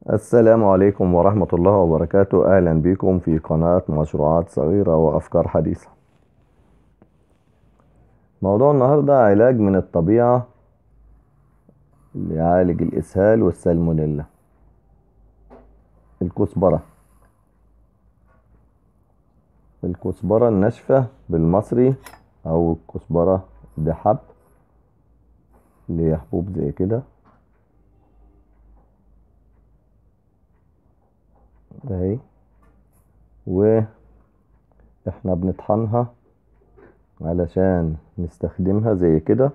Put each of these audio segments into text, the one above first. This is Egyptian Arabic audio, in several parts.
السلام عليكم ورحمة الله وبركاته أهلا بكم في قناة مشروعات صغيرة وأفكار حديثة موضوع النهاردة علاج من الطبيعة ليعالج الإسهال والسالمونيلا الكزبرة الكزبرة الناشفة بالمصري أو الكزبرة بحب اللي هي حبوب زي كده اهي و احنا بنطحنها علشان نستخدمها زي كده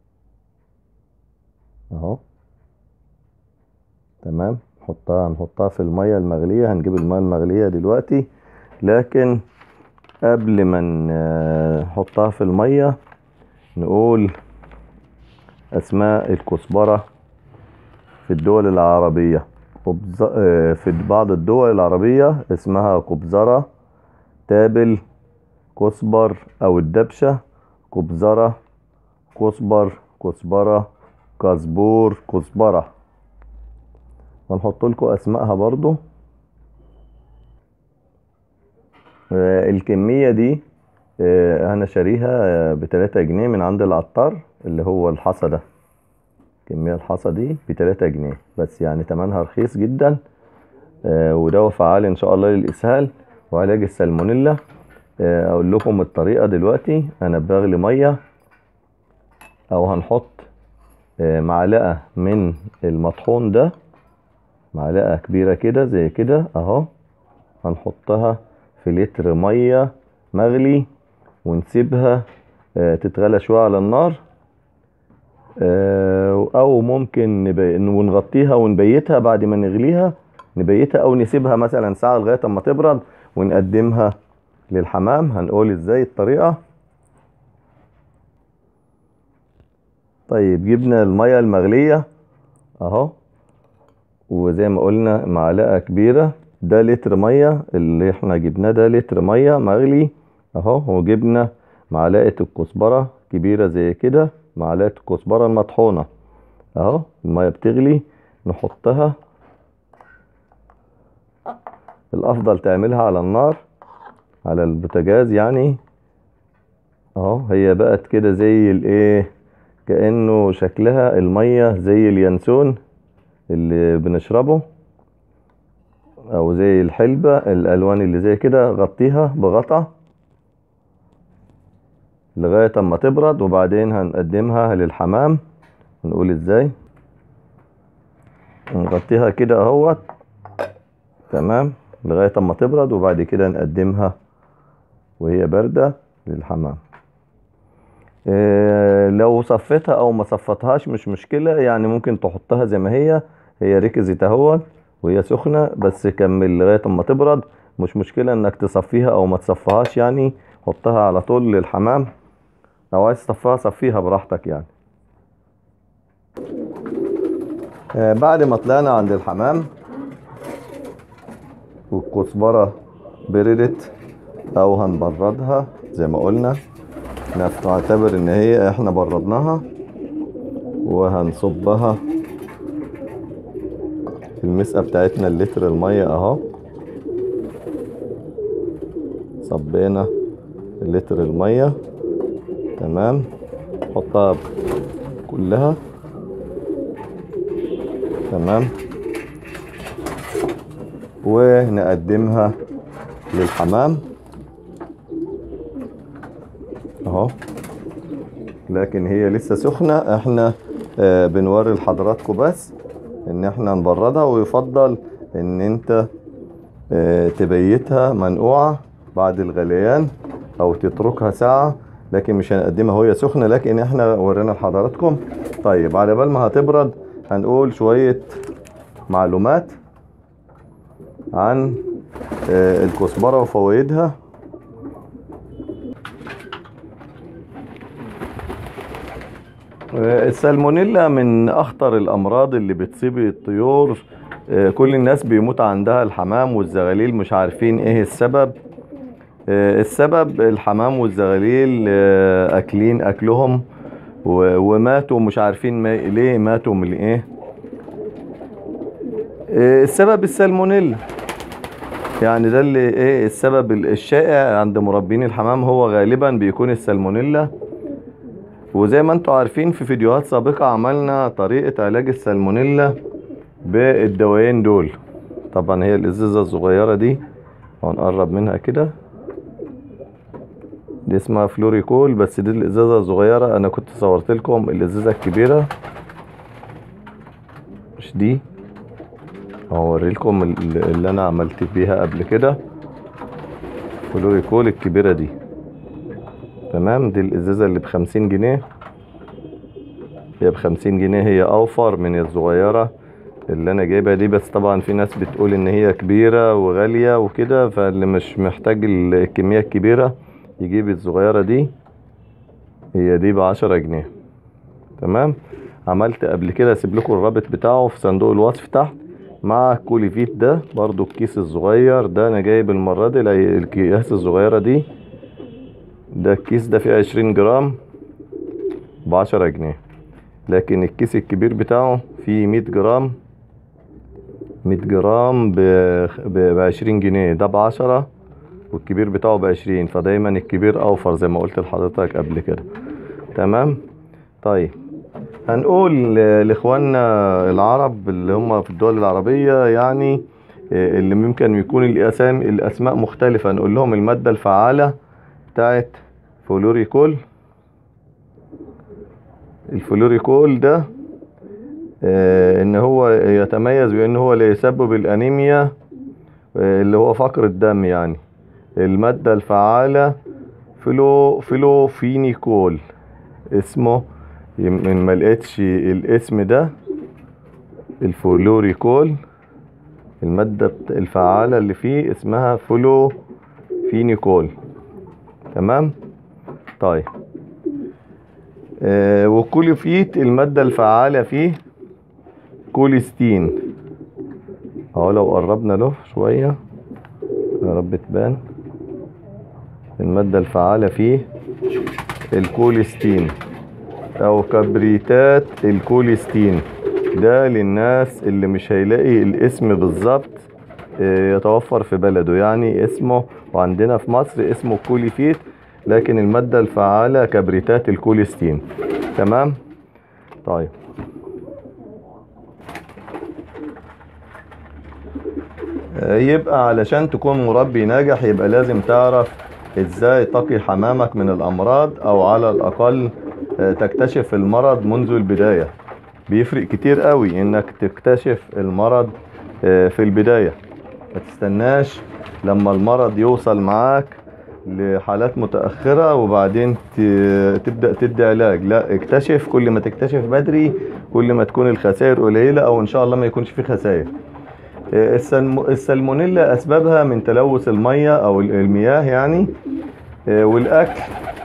اهو تمام نحطها نحطها في المية المغلية هنجيب المية المغلية دلوقتي لكن قبل ما نحطها في المية نقول اسماء الكزبرة في الدول العربية في بعض الدول العربية اسمها كبزرة تابل كزبر او الدبشة كبزرة كزبر كزبرة كزبور كزبرة ونحط لكم اسمائها برضو الكمية دي انا شاريها بتلاتة جنيه من عند العطار اللي هو الحصى ده الكمية الحصى دي بتلاتة جنيه بس يعني تمنها رخيص جدا ودواء فعال ان شاء الله للاسهال وعلاج السالمونيلا اقول لكم الطريقة دلوقتي انا بغلي مية او هنحط معلقة من المطحون ده معلقة كبيرة كده زي كده اهو هنحطها في لتر مية مغلي ونسيبها تتغلى شوية على النار او ممكن ونغطيها ونبيتها بعد ما نغليها نبيتها او نسيبها مثلا ساعة لغاية اما تبرد ونقدمها للحمام هنقول ازاي الطريقة طيب جبنا المية المغلية اهو وزي ما قلنا معلقة كبيرة ده لتر مية اللي احنا جبناه ده لتر مية مغلي اهو وجبنا معلقة الكزبرة كبيرة زي كده معلقة الكزبرة المطحونة اهو المية بتغلي نحطها الافضل تعملها على النار على البوتاجاز يعني اهو هي بقت كده زي الايه كأنه شكلها المية زي اليانسون اللي بنشربه او زي الحلبة الالوان اللي زي كده غطيها بغطا لغاية اما تبرد وبعدين هنقدمها للحمام نقول ازاي نغطيها كده اهوت تمام لغاية اما تبرد وبعد كده نقدمها وهي باردة للحمام إيه لو صفتها او ما صفتهاش مش مشكلة يعني ممكن تحطها زي ما هي هي ركزت اهوت وهي سخنة بس كمل لغاية اما تبرد مش مشكلة انك تصفيها او ما تصفيهاش يعني حطها على طول للحمام لو عايز تصفيها صفيها براحتك يعني آه بعد ما طلعنا عند الحمام والكزبرة بردت او هنبردها زي ما قلنا نعتبر ان هي احنا بردناها وهنصبها في المسقة بتاعتنا اللتر المية اهو صبينا لتر المية تمام نحطها كلها تمام ونقدمها للحمام اهو لكن هي لسه سخنة احنا آه بنوري لحضراتكم بس ان احنا نبردها ويفضل ان انت آه تبيتها منقوعة بعد الغليان او تتركها ساعة لكن مش هنقدمها وهي سخنة لكن احنا ورينا لحضراتكم طيب على بال ما هتبرد هنقول شوية معلومات عن آه الكزبرة وفوائدها السالمونيلا من اخطر الامراض اللي بتصيب الطيور كل الناس بيموت عندها الحمام والزغاليل مش عارفين ايه السبب السبب الحمام والزغاليل اكلين اكلهم و- وماتوا مش عارفين ما ليه ماتوا من ايه إيه السبب السالمونيلا يعني ده اللي ايه السبب الشائع عند مربين الحمام هو غالبا بيكون السالمونيلا وزي ما انتم عارفين في فيديوهات سابقة عملنا طريقة علاج السالمونيلا بالدوايين دول طبعا هي الازازة الصغيرة دي هنقرب منها كده دي اسمها فلوريكول بس دي الازازة الصغيرة انا كنت صورت لكم الازازة الكبيرة مش دي هوريلكم اللي انا عملت بيها قبل كده فلوريكول الكبيرة دي تمام دي الازازة اللي بخمسين جنيه هي بخمسين جنيه هي اوفر من الصغيرة اللي انا جايبها دي بس طبعا في ناس بتقول ان هي كبيرة وغالية وكده فاللي مش محتاج الكمية الكبيرة يجيب الصغيرة دي هي دي بعشرة جنيه تمام عملت قبل كده اسيب لكم الرابط بتاعه في صندوق الوصف تحت مع كوليفيت ده برضو الكيس الصغير ده انا جايب المرة دي الكيس الصغيرة دي ده الكيس ده فيه عشرين جرام بعشرة جنيه لكن الكيس الكبير بتاعه فيه مية جرام مية جرام بعشرين جنيه ده بعشرة والكبير بتاعه بعشرين فدايما الكبير اوفر زي ما قلت لحضرتك قبل كده تمام طيب هنقول لاخواننا العرب اللي هم في الدول العربية يعني اللي ممكن يكون الاسامي الاسماء مختلفة نقول لهم المادة الفعالة بتاعت فلوريكول الفلوريكول ده آه ان هو يتميز بان هو لا يسبب الانيميا آه اللي هو فقر الدم يعني المادة الفعالة فلو فلوفينيكول اسمه من ما لقيتش الاسم ده الفلوريكول المادة الفعالة اللي فيه اسمها فلوفينيكول تمام طيب آه وكوليفيت المادة الفعالة فيه كوليستين اهو لو قربنا له شوية يا رب تبان المادة الفعالة فيه الكوليستين او كبريتات الكوليستين ده للناس اللي مش هيلاقي الاسم بالظبط يتوفر في بلده يعني اسمه وعندنا في مصر اسمه كوليفيت لكن المادة الفعالة كبريتات الكوليستين تمام طيب يبقى علشان تكون مربي ناجح يبقى لازم تعرف ازاي تقي حمامك من الامراض او على الاقل تكتشف المرض منذ البداية بيفرق كتير قوي انك تكتشف المرض في البداية ما تستناش لما المرض يوصل معاك لحالات متأخرة وبعدين تبدأ تدي علاج لا اكتشف كل ما تكتشف بدري كل ما تكون الخسائر قليلة او ان شاء الله ما يكونش في خسائر السلمونيلا اسبابها من تلوث المية او المياه يعني والاكل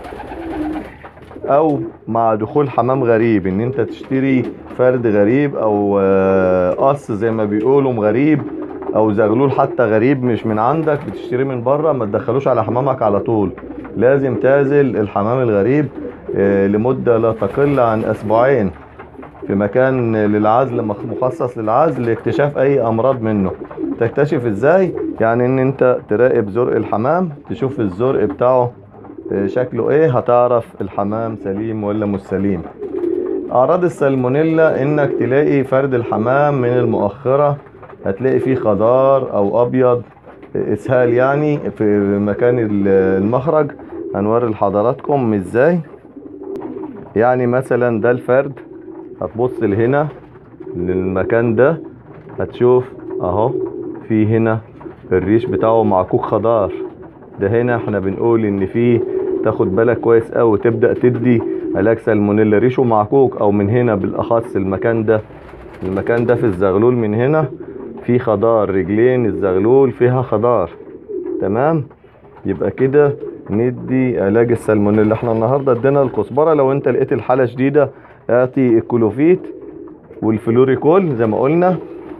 او مع دخول حمام غريب ان انت تشتري فرد غريب او قص زي ما بيقولوا غريب او زغلول حتى غريب مش من عندك بتشتريه من بره ما تدخلوش على حمامك على طول لازم تعزل الحمام الغريب لمدة لا تقل عن اسبوعين في مكان للعزل مخصص للعزل لاكتشاف اي امراض منه تكتشف ازاي يعني ان انت تراقب زرق الحمام تشوف الزرق بتاعه شكله ايه هتعرف الحمام سليم ولا مش سليم اعراض السالمونيلا انك تلاقي فرد الحمام من المؤخرة هتلاقي فيه خضار او ابيض اسهال يعني في مكان المخرج هنوري لحضراتكم ازاي يعني مثلا ده الفرد هتبص لهنا للمكان ده هتشوف اهو في هنا الريش بتاعه معكوك خضار ده هنا احنا بنقول ان فيه تاخد بالك كويس قوي تبدأ تدي علاج سالمونيلا ريشه معكوك او من هنا بالاخص المكان ده المكان ده في الزغلول من هنا في خضار رجلين الزغلول فيها خضار تمام يبقى كده ندي علاج السالمونيلا احنا النهارده ادينا الكزبره لو انت لقيت الحاله شديده اعطي الكلوفيت والفلوريكول زي ما قلنا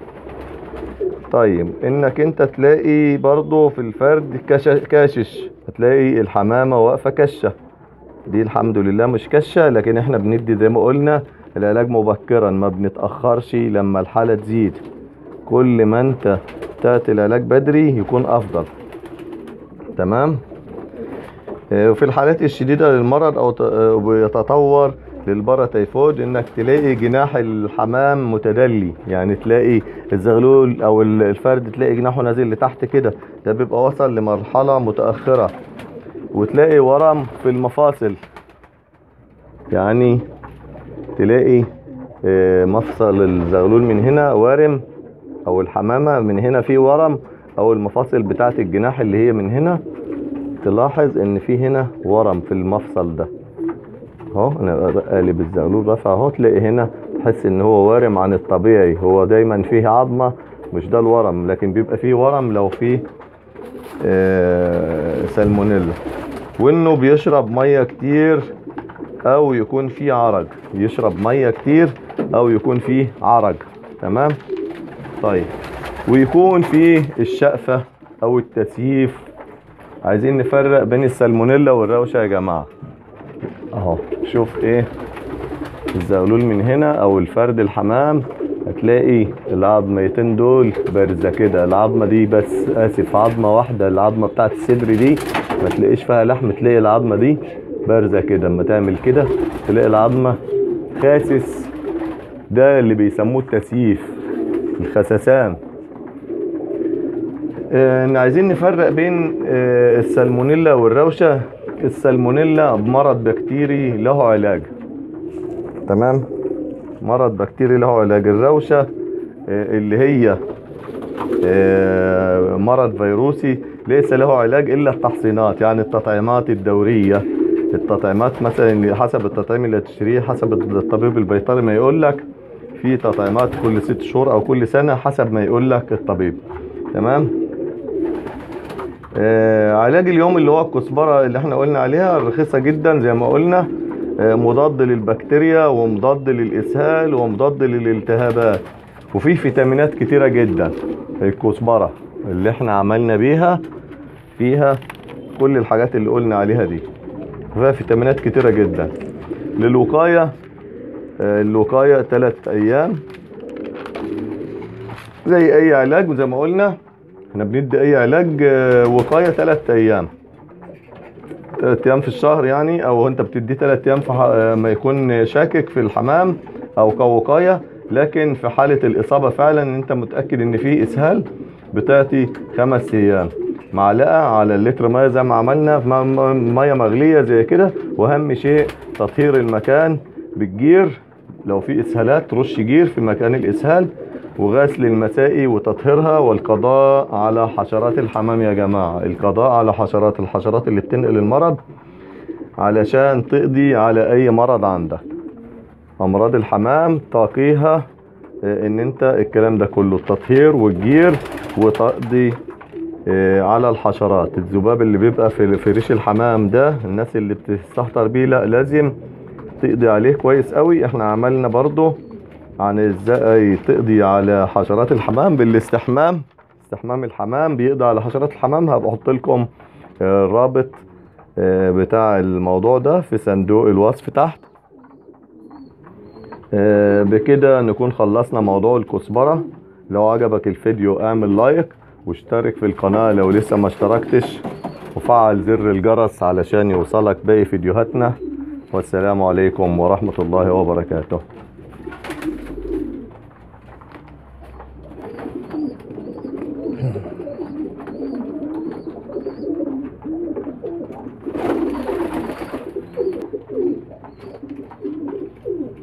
طيب انك انت تلاقي برضو في الفرد كاشش هتلاقي الحمامة واقفة كشة دي الحمد لله مش كشة لكن احنا بندي زي ما قلنا العلاج مبكرا ما بنتأخرش لما الحالة تزيد كل ما انت تأتي العلاج بدري يكون افضل تمام آه، وفي الحالات الشديدة للمرض او ت- آه، بيتطور للباراتيفود انك تلاقي جناح الحمام متدلي يعني تلاقي الزغلول او ال- الفرد تلاقي جناحه نازل لتحت كده ده بيبقى وصل لمرحلة متأخرة وتلاقي ورم في المفاصل يعني تلاقي آه، مفصل الزغلول من هنا وارم او الحمامة من هنا في ورم او المفاصل بتاعت الجناح اللي هي من هنا تلاحظ ان في هنا ورم في المفصل ده اهو انا قالب الزغلول رافع اهو تلاقي هنا تحس ان هو وارم عن الطبيعي هو دايما فيه عظمة مش ده الورم لكن بيبقى فيه ورم لو فيه آه، سالمونيلا وانه بيشرب ميه كتير او يكون فيه عرج يشرب ميه كتير او يكون فيه عرج تمام طيب ويكون فيه الشقفة او التسييف عايزين نفرق بين السالمونيلا والروشة يا جماعة اهو شوف ايه الزغلول من هنا او الفرد الحمام هتلاقي العظمتين دول بارزة كده العظمة دي بس اسف عظمة واحدة العظمة بتاعت الصدر دي ما تلاقيش فيها لحم تلاقي العظمة دي بارزة كده اما تعمل كده تلاقي العظمة خاسس ده اللي بيسموه التسييف الخسسان آه، عايزين نفرق بين آه، السالمونيلا والروشة السالمونيلا مرض بكتيري له علاج تمام مرض بكتيري له علاج الروشة آه، اللي هي آه، مرض فيروسي ليس له علاج الا التحصينات يعني التطعيمات الدورية التطعيمات مثلا اللي حسب التطعيم اللي هتشتريه حسب الطبيب البيطري ما يقول لك في تطعيمات كل ست شهور او كل سنة حسب ما يقول لك الطبيب تمام آه علاج اليوم اللي هو الكزبرة اللي احنا قلنا عليها رخيصة جدا زي ما قلنا آه مضاد للبكتيريا ومضاد للإسهال ومضاد للالتهابات وفيه فيتامينات كتيرة جدا الكزبرة اللي احنا عملنا بيها فيها كل الحاجات اللي قلنا عليها دي فيها فيتامينات كتيرة جدا للوقاية آه، الوقاية تلات أيام زي أي علاج وزي ما قلنا احنا بندي أي علاج آه، وقاية تلات أيام تلات أيام في الشهر يعني أو أنت بتديه تلات أيام في ح- آه، ما يكون شاكك في الحمام أو كوقاية لكن في حالة الإصابة فعلا إن أنت متأكد إن فيه إسهال بتعطي خمس أيام معلقة على اللتر مية زي ما عملنا في م- م- مية مغلية زي كده وأهم شيء تطهير المكان بالجير لو في إسهالات ترش جير في مكان الإسهال وغسل المسائي وتطهيرها والقضاء على حشرات الحمام يا جماعة القضاء على حشرات الحشرات اللي بتنقل المرض علشان تقضي على أي مرض عندك أمراض الحمام تقيها آه، ان انت الكلام ده كله التطهير والجير وتقضي آه، على الحشرات الذباب اللي بيبقى في في ريش الحمام ده الناس اللي بتستهتر بيه لا لازم تقضي عليه كويس قوي احنا عملنا برضو عن ازاي تقضي على حشرات الحمام بالاستحمام استحمام الحمام بيقضي على حشرات الحمام هبقى احط لكم آه، الرابط آه، بتاع الموضوع ده في صندوق الوصف تحت آه، بكده نكون خلصنا موضوع الكزبرة لو عجبك الفيديو اعمل لايك واشترك في القناة لو لسه ما اشتركتش وفعل زر الجرس علشان يوصلك باقي فيديوهاتنا والسلام عليكم ورحمة الله وبركاته